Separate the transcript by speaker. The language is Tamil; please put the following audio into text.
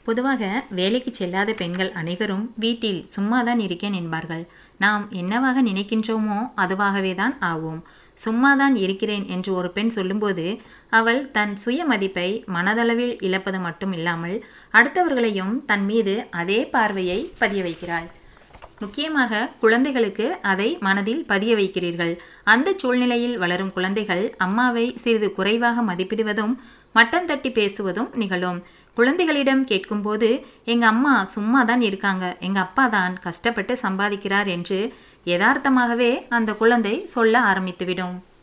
Speaker 1: பொதுவாக வேலைக்கு செல்லாத பெண்கள் அனைவரும் வீட்டில் சும்மாதான் இருக்கேன் என்பார்கள் நாம் என்னவாக நினைக்கின்றோமோ அதுவாகவே தான் ஆவோம் சும்மாதான் இருக்கிறேன் என்று ஒரு பெண் சொல்லும்போது அவள் தன் சுய மதிப்பை மனதளவில் இழப்பது மட்டும் இல்லாமல் அடுத்தவர்களையும் தன் மீது அதே பார்வையை பதிய வைக்கிறாள் முக்கியமாக குழந்தைகளுக்கு அதை மனதில் பதிய வைக்கிறீர்கள் அந்த சூழ்நிலையில் வளரும் குழந்தைகள் அம்மாவை சிறிது குறைவாக மதிப்பிடுவதும் மட்டம் தட்டி பேசுவதும் நிகழும் குழந்தைகளிடம் கேட்கும்போது எங்க அம்மா சும்மா தான் இருக்காங்க எங்க அப்பா தான் கஷ்டப்பட்டு சம்பாதிக்கிறார் என்று யதார்த்தமாகவே அந்த குழந்தை சொல்ல ஆரம்பித்துவிடும்